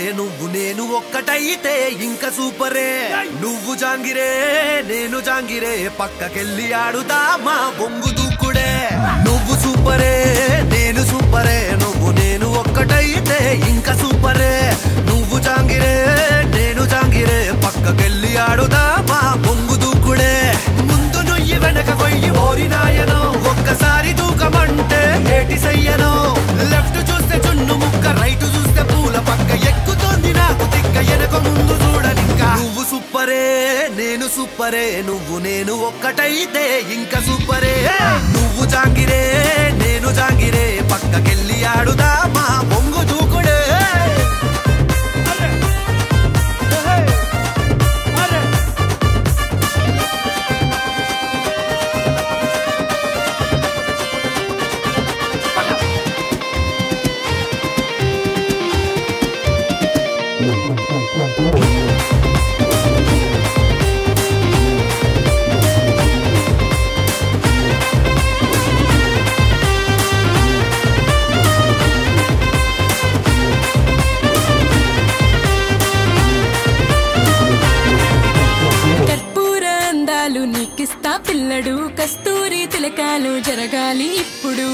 నువ్వు నేను ఒక్కటైతే ఇంకా సూపరే నువ్వు జాంగిరే నేను జాంగిరే పక్కకెళ్ళి ఆడుదా మా బొంగు దూకుడే నువ్వు సూపరే నేను సూపరే నువ్వు నేను ఒక్కటైతే ఇంకా సూపరే నువ్వు జాంగిరే నేను జాంగిరే పక్కకెళ్ళి ఆడుదా మా బొంగు దూకుడే ముందు నుయ్యి వెనక కొయ్యి ఓరినాయనో ఒక్కసారి దూకమంటే ఏటి సయ్యనో లెఫ్ట్ చూస్తే చున్ను ముక్క రైట్ చూస్తే పూల పక్క ఎక్కుతోంది నాకు తిక్క వెనక ముందు చూడనింకా నువ్వు సూపరే నేను సూపరే నువ్వు నేను ఒక్కటైతే ఇంకా సూపరే నువ్వు జాంగిరే నేను జాంగిరే పక్కకెళ్ళి ఆడుదా మా బొంగు దూకుడే కర్పూర అందాలు నీకిస్తా పిల్లడు కస్తూరి తిలకాలు జరగాలి ఇప్పుడు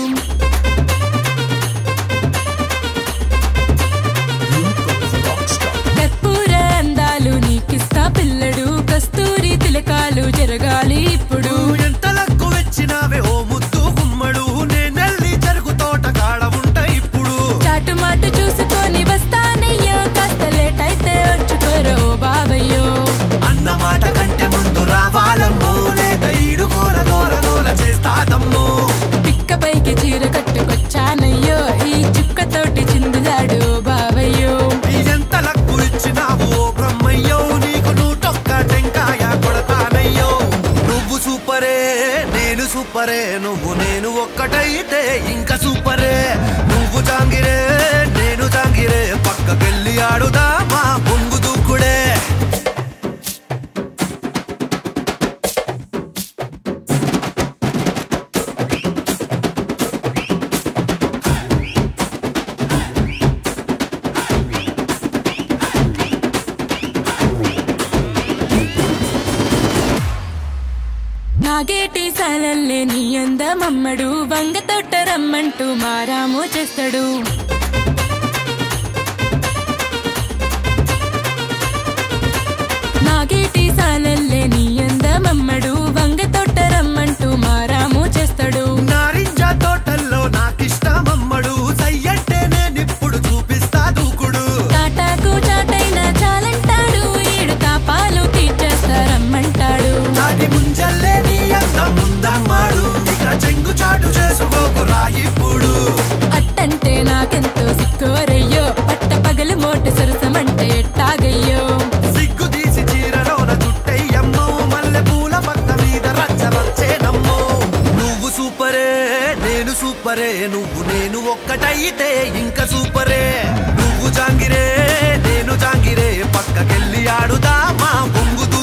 కర్పూర అందాలు నీకిస్తా పిల్లడు కస్తూరి తిలకాలు జరగాలి ఇప్పుడు నువ్వు ఎంత లక్కు వచ్చినావే ఓ ముద్దు గుమ్మడు నేనెళ్ళి చెరుకు తోట కాడ ఉంటా ఇప్పుడు చాటు మాటు చూసుకొని వస్తానయ్యో కాస్త లేట్ అయితే వచ్చుకోరో బాబయ్యో అన్న మాట కంటే ముందు రావాలమ్మో లేక ఈడు కూర దూర దూర చేస్తాదమ్మో పిక్క పైకి చీర కట్టుకొచ్చానయ్యో ఈ చుక్కతోటి చిందులాడు బాబయ్యో ఎంత లక్కు ఇచ్చినావు ఓ బ్రహ్మయ్యో నీకు నూటొక్క టెంకాయ కొడతానయ్యో నువ్వు సూపరే నేను సూపరే నువ్వు నేను ఒక్కటైతే ఇంకా సూపరే నువ్వు జాంగిరే నేను జాంగిరే పక్కకెళ్ళి ఆడుదా మా బొంగు దూకుడే నాగేటి సాలల్లే నీ అందమమ్మడు వంగ తోట రమ్మంటూ మారాము చేస్తాడు నాగేటి సాలల్లే నీ అందమమ్మడు వంగ తోట రమ్మంటూ మారాము చేస్తాడు నారింజ తోటల్లో నాకిష్టమమ్మడు సయ్యంటే నేనిప్పుడు చూపిస్తా దూకుడు తాటాకు చాటైన చాలంటాడు ఏడు తాపాలు తీర్చేస్తారమ్మంటాడు నాటి ముంజల్లే నీ అంత ముందమ్మాడు ఇక చెంగు చాటు చేసుకోకురా ఇప్పుడు అట్టంటే నాకెంతో సిక్కోరయ్యో పట్ట పగలు మోట సరసమంటే ఎట్టాగయ్యో సిగ్గు తీసి చీరలోన చుట్టయ్యమ్మో మల్లె పూల పక్క మీద రచ్చ రచ్చేనమ్మో నువ్వు సూపరే నేను సూపరే నువ్వు నేను ఒక్కటైతే ఇంకా సూపరే నువ్వు జాంగిరే నేను జాంగిరే పక్కకెళ్ళి ఆడుదా మా బొంగు